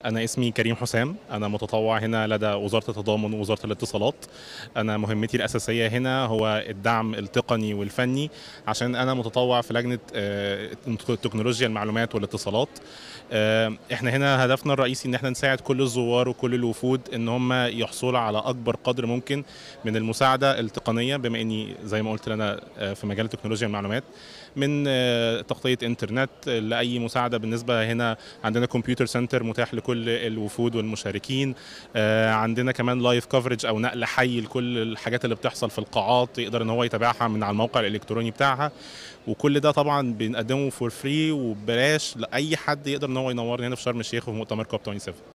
أنا اسمي كريم حسام أنا متطوع هنا لدى وزارة التضامن ووزارة الاتصالات أنا مهمتي الأساسية هنا هو الدعم التقني والفني عشان أنا متطوع في لجنة آه، تكنولوجيا المعلومات والاتصالات آه، احنا هنا هدفنا الرئيسي ان احنا نساعد كل الزوار وكل الوفود ان هم يحصلوا على اكبر قدر ممكن من المساعده التقنيه بما اني زي ما قلت لنا آه، في مجال تكنولوجيا المعلومات من آه، تغطيه انترنت لاي مساعده بالنسبه هنا عندنا كمبيوتر سنتر متاح لكل الوفود والمشاركين آه، عندنا كمان لايف كفرج او نقل حي لكل الحاجات اللي بتحصل في القاعات يقدر ان هو يتابعها من على الموقع الالكتروني بتاعها وكل ده طبعا بنقدمه فور فري وببلاش لاي حد يقدر ان هو ينورنا هنا في شرم الشيخ وفي مؤتمر كوب 27